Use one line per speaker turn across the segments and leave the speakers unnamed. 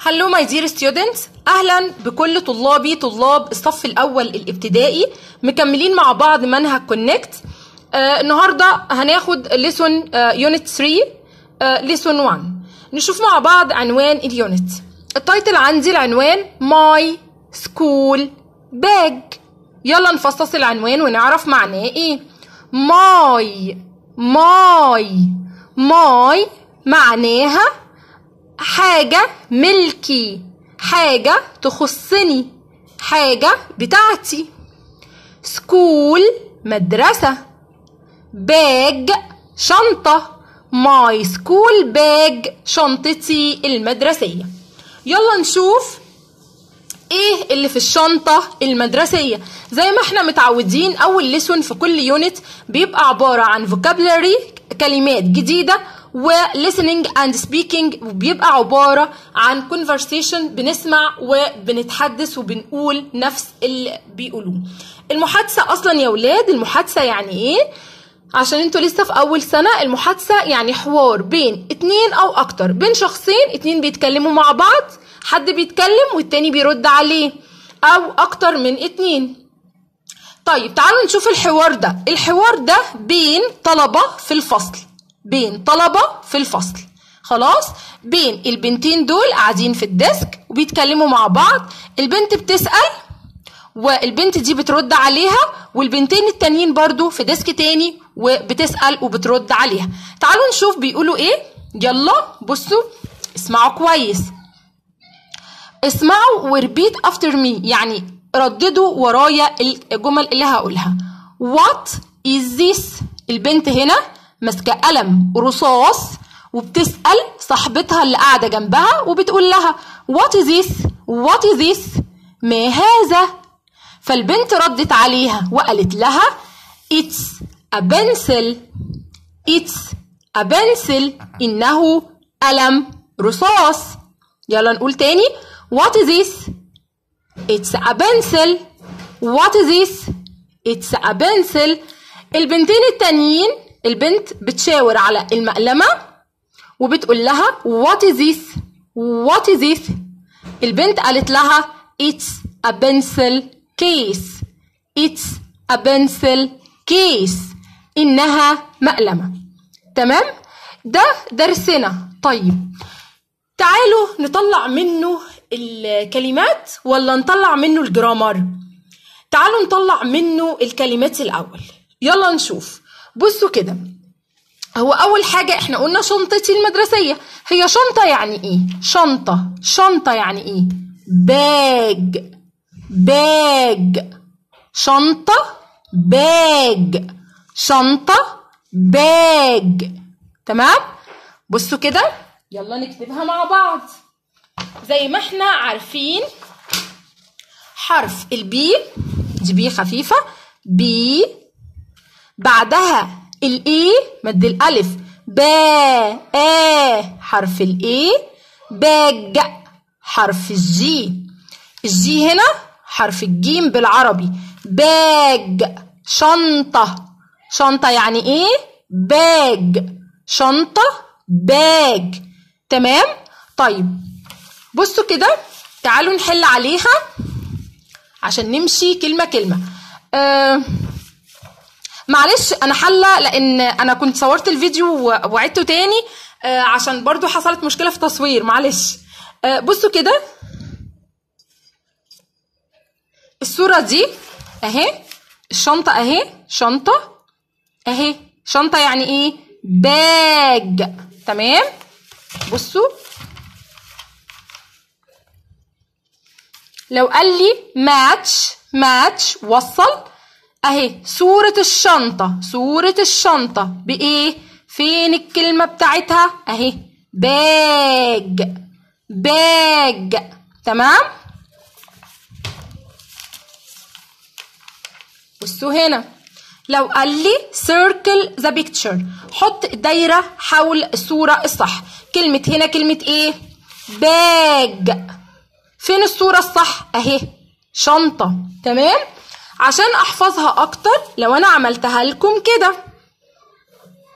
هلو ماي دير ستودنتس اهلا بكل طلابي طلاب الصف الاول الابتدائي مكملين مع بعض منهج كونكت آه النهارده هناخد ليسون يونت 3 ليسون 1 نشوف مع بعض عنوان اليونت التايتل عندي العنوان ماي سكول باج يلا نفصص العنوان ونعرف معناه ايه ماي ماي ماي معناها حاجة ملكي حاجة تخصني حاجة بتاعتي سكول مدرسة باج شنطة ماي سكول باج شنطتي المدرسية يلا نشوف ايه اللي في الشنطة المدرسية زي ما احنا متعودين اول ليسون في كل يونت بيبقى عبارة عن vocabulary كلمات جديدة و listening and speaking بيبقى عبارة عن conversation بنسمع وبنتحدث وبنقول نفس اللي بيقولوه المحادثة أصلا يا ولاد المحادثة يعني إيه؟ عشان انتوا لسه في أول سنة المحادثة يعني حوار بين اتنين أو أكتر بين شخصين اتنين بيتكلموا مع بعض حد بيتكلم والتاني بيرد عليه أو أكتر من اتنين طيب تعالوا نشوف الحوار ده الحوار ده بين طلبة في الفصل بين طلبة في الفصل خلاص بين البنتين دول قاعدين في الديسك وبيتكلموا مع بعض البنت بتسأل والبنت دي بترد عليها والبنتين التانيين برضو في ديسك تاني وبتسأل وبترد عليها تعالوا نشوف بيقولوا ايه يلا بصوا اسمعوا كويس اسمعوا وربيت افتر مي يعني رددوا ورايا الجمل اللي هقولها what is this البنت هنا ماسكه قلم رصاص وبتسأل صاحبتها اللي قاعدة جنبها وبتقول لها what is this what is this ما هذا فالبنت ردت عليها وقالت لها it's a pencil it's a pencil إنه قلم رصاص يلا نقول تاني what is this it's a pencil what is this it's a pencil البنتين التانيين البنت بتشاور على المقلمة وبتقول لها what is this what is this البنت قالت لها it's a pencil case it's a pencil case إنها مقلمة تمام ده درسنا طيب تعالوا نطلع منه الكلمات ولا نطلع منه الجرامر تعالوا نطلع منه الكلمات الأول يلا نشوف بصوا كده هو أول حاجة احنا قلنا شنطتي المدرسية هي شنطة يعني ايه شنطة شنطة يعني ايه باج باج شنطة باج شنطة باج تمام بصوا كده يلا نكتبها مع بعض زي ما احنا عارفين حرف البي دي بي خفيفة بي بعدها الاي مد الالف با آ حرف الاي باج حرف الجي الجي هنا حرف الجيم بالعربي باج شنطة شنطة يعني ايه باج شنطة باج تمام طيب بصوا كده تعالوا نحل عليها عشان نمشي كلمة كلمة آه معلش انا حله لان انا كنت صورت الفيديو وعدته تاني آه عشان برضو حصلت مشكله في تصوير معلش آه بصوا كده الصوره دي اهي الشنطه اهي شنطه اهي شنطه يعني ايه باج تمام بصوا لو قال لي ماتش ماتش وصل اهي صورة الشنطة صورة الشنطة بإيه؟ فين الكلمة بتاعتها؟ اهي باج باج تمام؟ بصوا هنا لو قال لي circle the picture حط دايرة حول الصورة الصح كلمة هنا كلمة ايه؟ باج فين الصورة الصح؟ اهي شنطة تمام؟ عشان احفظها اكتر لو انا عملتها لكم كده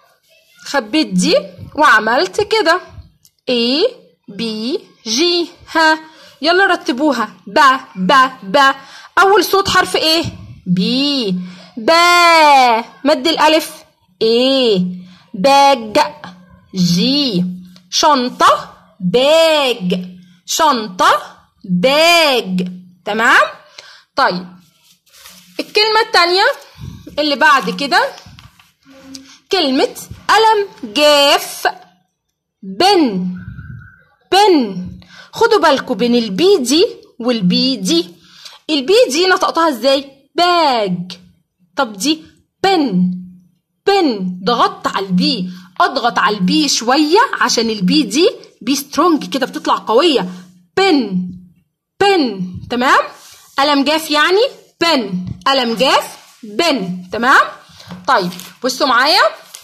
خبيت دي وعملت كده A B G ها يلا رتبوها با با با اول صوت حرف ايه بي با مد الالف ايه باج جي شنطة باج شنطة باج تمام طيب الكلمة التانية اللي بعد كده كلمة قلم جاف بن بن خدوا بالكم بين البي دي والبي دي البي دي نطقتها ازاي باج طب دي بن بن ضغطت على البي اضغط على البي شويه عشان البي دي بي سترونج كده بتطلع قويه بن بن تمام قلم جاف يعني بن قلم جاف بن تمام طيب بصوا معايا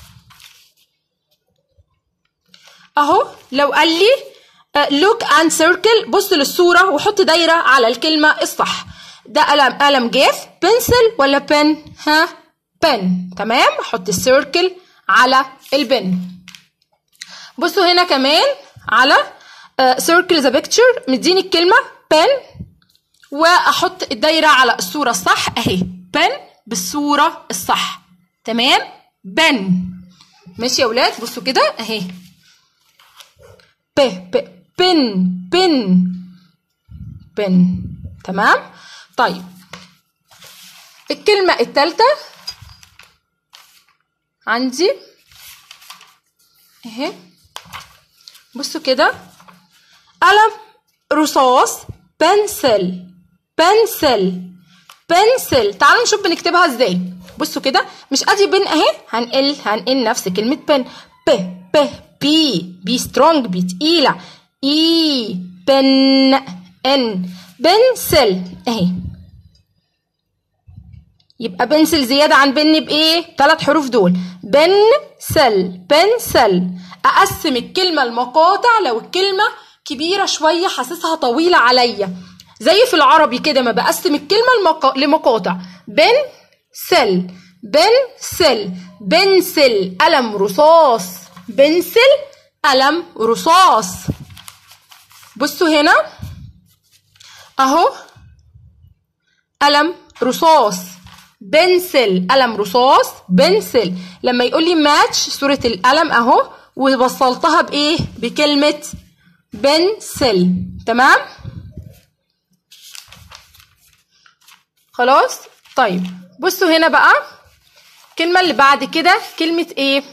اهو لو قال لي لوك اند سيركل بص للصوره وحط دايره على الكلمه الصح ده قلم قلم جاف بنسل ولا بن ها بن تمام احط السيركل على البن بصوا هنا كمان على سيركل ذا بيكتشر مديني الكلمه بن واحط الدايره على الصوره الصح اهي بن بالصوره الصح تمام بن ماشي يا ولاد بصوا كده اهي ب ب بن بن بن تمام طيب الكلمة التالتة عندي اهي بصوا كده قلم رصاص بنسل بنسل بنسل تعالوا نشوف بنكتبها ازاي بصوا كده مش ادي بن اهي هنقل هنقل نفس كلمة بن ب ب بي بي سترونج بي تقيلة اي بن ان بنسل اهي يبقى بنسل زيادة عن بن بإيه؟ ثلاث حروف دول بنسل بنسل أقسم الكلمة لمقاطع لو الكلمة كبيرة شوية حاسسها طويلة عليا زي في العربي كده ما بقسم الكلمة المقا... لمقاطع بنسل بنسل بنسل قلم رصاص بنسل قلم رصاص بصوا هنا اهو قلم رصاص بنسل قلم رصاص بنسل لما يقول لي ماتش صورة القلم اهو ووصلتها بايه بكلمة بنسل تمام خلاص طيب بصوا هنا بقى الكلمة اللي بعد كده كلمة ايه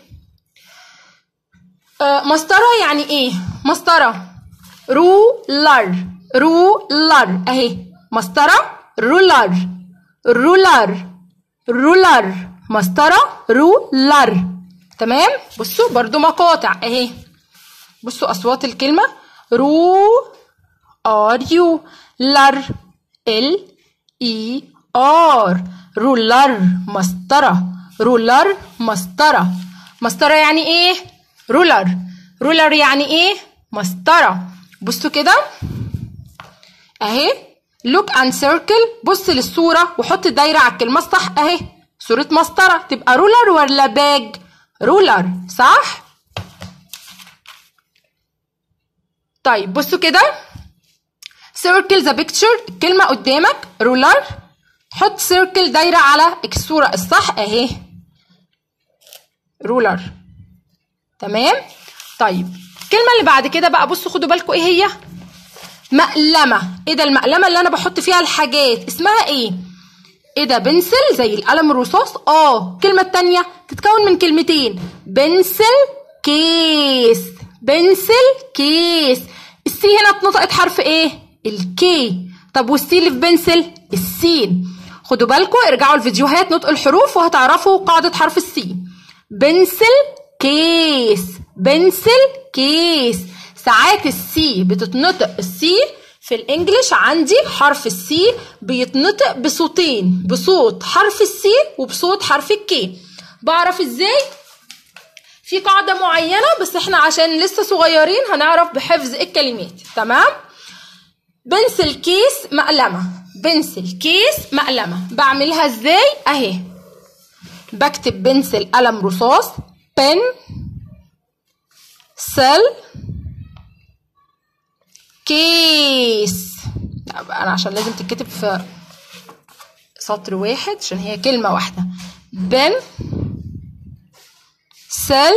آه مسطرة يعني ايه مسطرة رولر رولر اهي مسطرة رولر رولر رولر مسطرة رولر تمام بصوا برضو مقاطع اهي بصوا اصوات الكلمة رو ار يو لر ال اي ار رولر مسطرة رولر مسطرة مسطرة يعني ايه رولر رولر يعني ايه مسطرة بصوا كده اهي لوك اند سيركل بص للصورة وحط الدايرة على الكلمة الصح اهي صورة مسطرة تبقى رولر ولا باج رولر صح طيب بصوا كده circle the picture الكلمة قدامك رولر حط سيركل دايرة على الصورة الصح اهي رولر تمام طيب الكلمة اللي بعد كده بقى بصوا خدوا بالكم ايه هي مقلمة ايه ده المقلمة اللي انا بحط فيها الحاجات اسمها ايه ايه ده بنسل زي القلم الرصاص اه الكلمة التانية تتكون من كلمتين بنسل كيس بنسل كيس السي هنا اتنطقت حرف ايه الكي طب والسي اللي في بنسل السين خدوا بالكم ارجعوا الفيديوهات نطق الحروف وهتعرفوا قاعدة حرف السي بنسل كيس بنسل كيس ساعات السي بتتنطق السي في الانجليش عندي حرف السي بيتنطق بصوتين بصوت حرف السي وبصوت حرف الكي بعرف ازاي في قاعدة معينة بس احنا عشان لسه صغيرين هنعرف بحفظ الكلمات تمام بنسل كيس مقلمة بنسل كيس مقلمة بعملها ازاي اهي بكتب بنسل قلم رصاص بن سل كيس لا انا عشان لازم تتكتب في سطر واحد عشان هي كلمة واحدة بن سل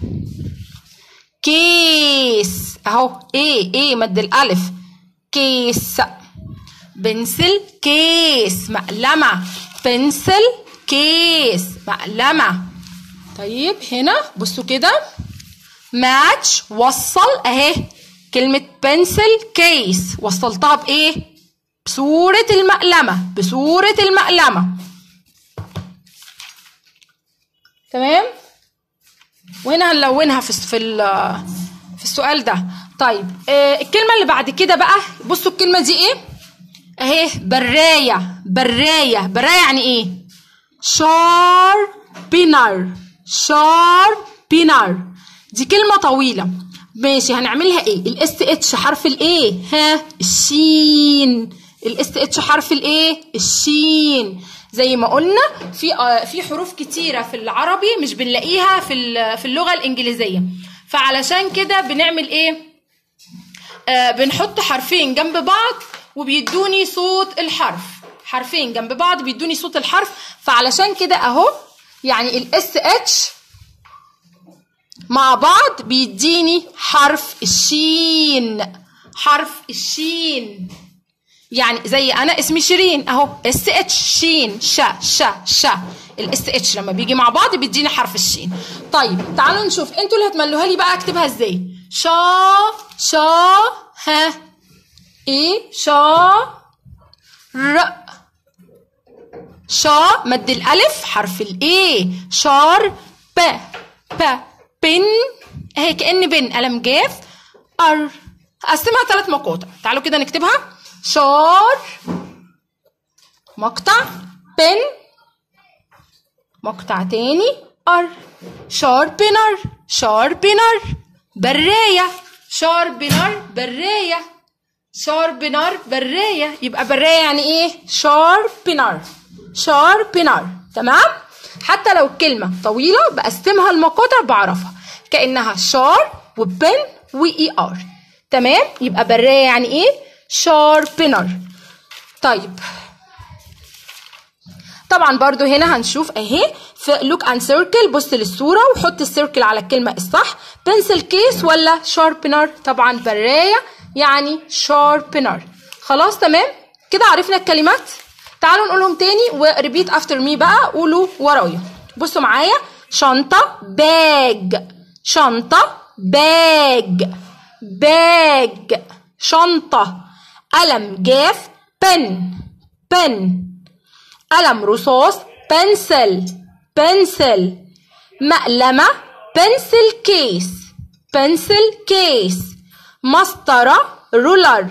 كيس اهو ايه ايه مد الالف كيس بنسل كيس مقلمة بنسل كيس مقلمة طيب هنا بصوا كده ماتش وصل اهي كلمة بنسل كيس وصلتها بايه بصورة المقلمة بصورة المقلمة تمام وهنا هنلونها في في ال- في السؤال ده طيب آه الكلمة اللي بعد كده بقى بصوا الكلمة دي ايه اهي براية براية براية يعني ايه شاربينر شاربينر دي كلمة طويلة ماشي هنعملها ايه الاس اتش حرف الايه ها الشين الاس اتش حرف الايه الشين زي ما قلنا في آه، في حروف كتيره في العربي مش بنلاقيها في ال- في اللغه الانجليزيه فعلشان كده بنعمل ايه آه بنحط حرفين جنب بعض وبيدوني صوت الحرف حرفين جنب بعض بيدوني صوت الحرف فعلشان كده اهو يعني الاس اتش مع بعض بيديني حرف الشين حرف الشين يعني زي انا اسمي شيرين اهو اس اتش شين شا شا شا الاس اتش لما بيجي مع بعض بيديني حرف الشين طيب تعالوا نشوف انتوا اللي هتملوها لي بقى اكتبها ازاي شا شا ها ايه شا ر شا مد الالف حرف الايه شار ب ب بن اهي كأن بن قلم جاف ار هقسمها ثلاث مقاطع تعالوا كده نكتبها شار مقطع بن مقطع تاني ار شاربنر شاربنر براية شاربنر براية شاربنر براية يبقى براية يعني ايه شاربنر شاربنر تمام حتى لو الكلمة طويلة بقسمها المقاطع بعرفها كأنها شار وبن وإي آر تمام يبقى براية يعني ايه شاربنر طيب طبعا برضو هنا هنشوف اهي في لوك اند سيركل بص للصوره وحط السيركل على الكلمه الصح بنسل كيس ولا شاربنر طبعا برايه يعني شاربنر خلاص تمام كده عرفنا الكلمات تعالوا نقولهم تاني وريبيت افتر مي بقى قولوا ورايا بصوا معايا شنطه باج شنطه باج باج شنطه قلم جاف بن بن قلم رصاص بنسل بنسل مقلمة بنسل كيس بنسل كيس مسطرة رولر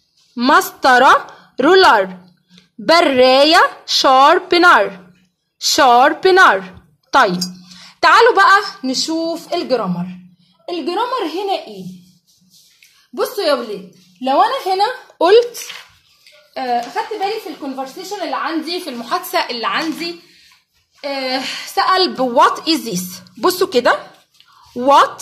مسطرة رولر براية شاربنر شاربنر طيب تعالوا بقى نشوف الجرامر الجرامر هنا ايه بصوا يا ولاد لو انا هنا قلت آه، خدت بالي في الكونفرسيشن اللي عندي في المحادثه اللي عندي آه، سأل بوات از ذيس بصوا كده وات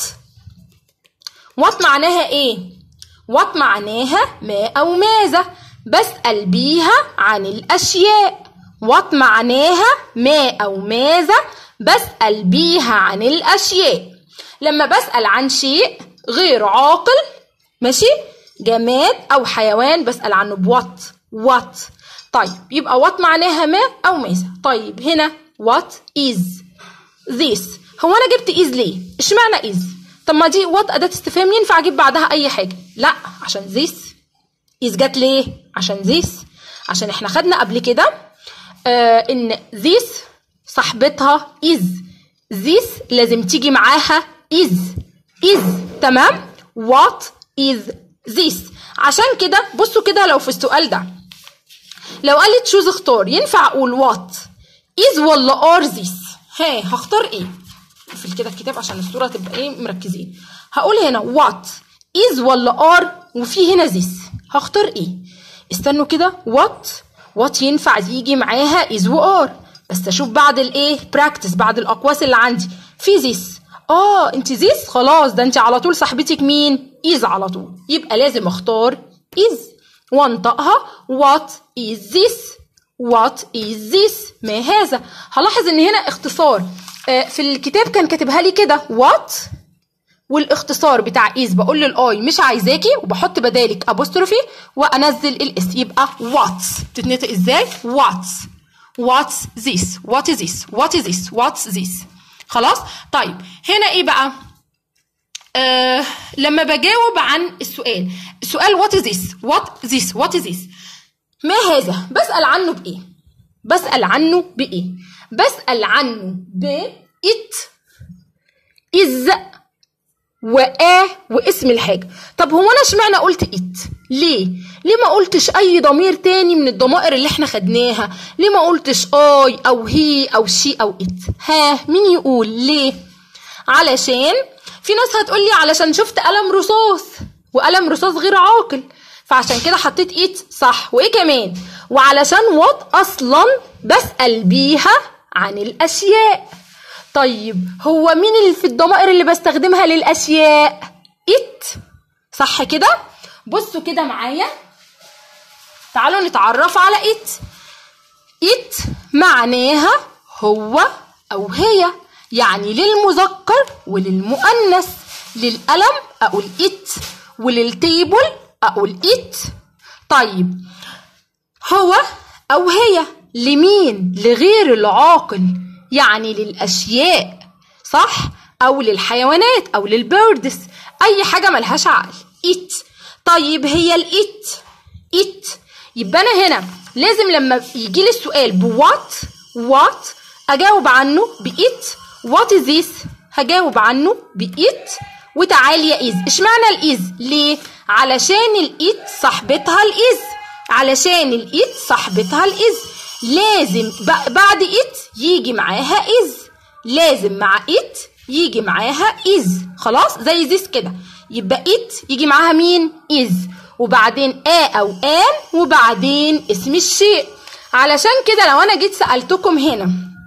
وات معناها ايه وات معناها ما او ماذا بسأل بيها عن الاشياء وات معناها ما او ماذا بسأل بيها عن الاشياء لما بسأل عن شيء غير عاقل ماشي جماد او حيوان بسأل عنه بوات وات طيب يبقى وات معناها ما او ماذا طيب هنا وات از this هو انا جبت از ليه اشمعنى از طب ما دي وات اداه استفهام ينفع اجيب بعدها اي حاجه لا عشان this از جت ليه عشان this عشان احنا خدنا قبل كده آه ان this صاحبتها is this لازم تيجي معاها is is تمام what is this عشان كده بصوا كده لو في السؤال ده لو قال لي تشوز اختار ينفع اقول what is ولا are this ها هختار ايه اقفل كده الكتاب عشان الصوره تبقى ايه مركزين هقول هنا what is ولا are وفي هنا this هختار ايه استنوا كده what what ينفع يجي معاها is و are بس اشوف بعد الايه براكتس بعد الاقواس اللي عندي في this اه انت this خلاص ده انت على طول صاحبتك مين is على طول يبقى لازم اختار is وانطقها what is this what is this ما هذا هلاحظ ان هنا اختصار آه، في الكتاب كان كاتبها لي كده what والاختصار بتاع is بقول للاي مش عايزاكي وبحط بدالك ابوستروفي وانزل الاس يبقى what's بتتنطق ازاي what's what's this what is this what is this what's this خلاص طيب هنا ايه بقى آه لما بجاوب عن السؤال السؤال what is this what this what is this ما هذا بسأل عنه بإيه بسأل عنه بإيه بسأل عنه ب it is وآ واسم الحاجة طب هو أنا اشمعنى قلت it ليه ليه ما قلتش أي ضمير تاني من الضمائر اللي احنا خدناها ليه ما قلتش I أو هي أو شي أو it ها مين يقول ليه علشان في ناس هتقولي علشان شفت قلم رصاص وقلم رصاص غير عاقل فعشان كده حطيت ايت صح وايه كمان وعلشان وات اصلا بسأل بيها عن الاشياء طيب هو مين اللي في الضمائر اللي بستخدمها للاشياء ات صح كده بصوا كده معايا تعالوا نتعرف على ات ات معناها هو او هي يعني للمذكر وللمؤنث للقلم اقول ات وللتيبل اقول ات طيب هو او هي لمين لغير العاقل يعني للاشياء صح او للحيوانات او للبيردز اي حاجه ملهاش عقل ات طيب هي الات ات يبقى انا هنا لازم لما يجي لي السؤال بوات وات اجاوب عنه بإت وات از ذيس هجاوب عنه بإت وتعالي يا إز اشمعنى الإز ليه علشان الإت صاحبتها الإز علشان الإت صاحبتها الإز لازم ب- بعد إت يجي معاها إز لازم مع إت يجي معاها إز خلاص زي ذيس كده يبقى إت يجي معاها مين إز وبعدين آ أو آن وبعدين اسم الشيء علشان كده لو أنا جيت سألتكم هنا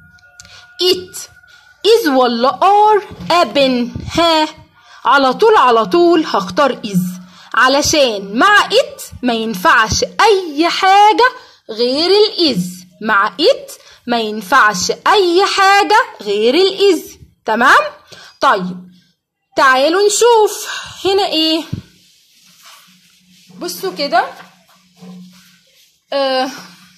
it is ولا are ابن ها على طول على طول هختار is علشان مع it ما ينفعش اي حاجة غير الإز مع it ما ينفعش اي حاجة غير الإز تمام طيب تعالوا نشوف هنا ايه بصوا كده آه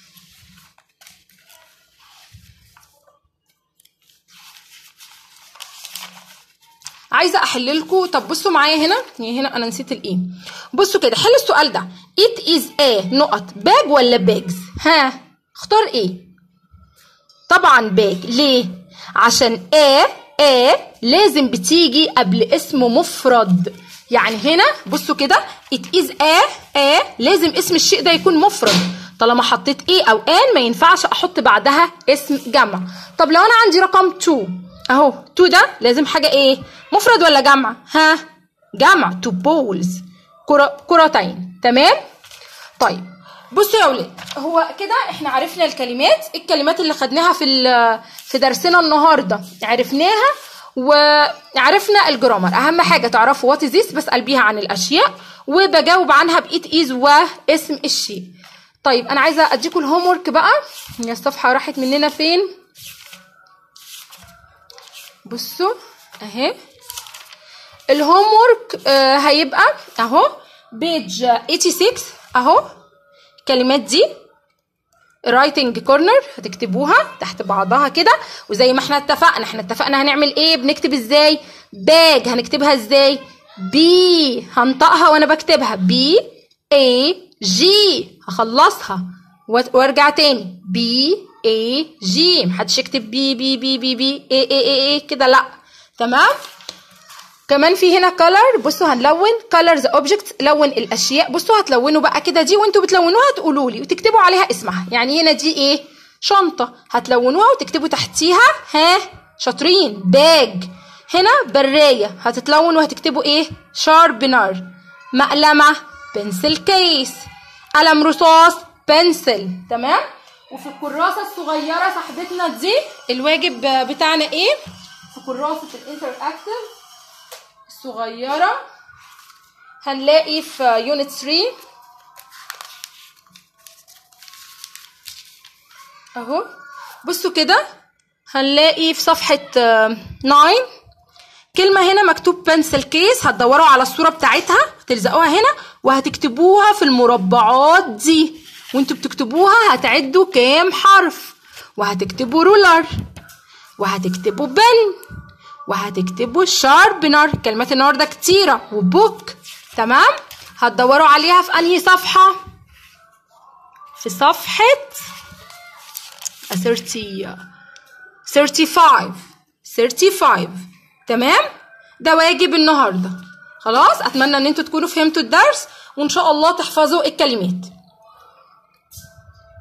عايزه احل لكم طب بصوا معايا هنا يعني هنا انا نسيت الايه بصوا كده حل السؤال ده it is a نقط باج ولا باجز ها اختار ايه طبعا باج ليه عشان a a لازم بتيجي قبل اسم مفرد يعني هنا بصوا كده it is a a لازم اسم الشيء ده يكون مفرد طالما حطيت ايه او ان ما ينفعش احط بعدها اسم جمع طب لو انا عندي رقم 2 اهو 2 ده لازم حاجه ايه مفرد ولا جمع ها جمع تو بولز كرة كرتين تمام طيب بصوا يا ولاد هو كده احنا عرفنا الكلمات الكلمات اللي خدناها في ال- في درسنا النهارده عرفناها وعرفنا الجرامر اهم حاجه تعرفوا وات ذيس بسال بيها عن الاشياء وبجاوب عنها بايت از واسم الشيء طيب انا عايزه اديكم الهوم ورك بقى يا الصفحه راحت مننا فين بصوا اهي الهوم ورك آه هيبقى اهو بيج 86 اهو الكلمات دي رايتنج كورنر هتكتبوها تحت بعضها كده وزي ما احنا اتفقنا احنا اتفقنا هنعمل ايه بنكتب ازاي باج هنكتبها ازاي بي هنطقها وانا بكتبها بي اي جي هخلصها وات- وارجع تاني بي اي جي محدش يكتب بي بي بي بي بي اي اي اي, اي كده لا تمام كمان في هنا color بصوا هنلون colors objects لون الاشياء بصوا هتلونوا بقى كده دي وانتوا بتلونوها تقولوا لي وتكتبوا عليها اسمها يعني هنا دي ايه شنطه هتلونوها وتكتبوا تحتيها ها شاطرين باج هنا برايه هتتلون وهتكتبوا ايه شاربنر مقلمه بنسل كيس قلم رصاص بنسل تمام وفي الكراسه الصغيره صاحبتنا دي الواجب بتاعنا ايه في كراسه الانتر اكتف الصغيرة هنلاقي في يونت 3 اهو بصوا كده هنلاقي في صفحة 9 كلمة هنا مكتوب بنسل كيس هتدوروا على الصورة بتاعتها تلزقوها هنا وهتكتبوها في المربعات دي وانتوا بتكتبوها هتعدوا كام حرف وهتكتبوا رولر وهتكتبوا بن وهتكتبوا شاربنر كلمات النهارده كتيرة وبوك تمام هتدوروا عليها في انهي صفحة في صفحة 30 35 35 تمام ده واجب النهارده خلاص اتمنى ان انتوا تكونوا فهمتوا الدرس وان شاء الله تحفظوا الكلمات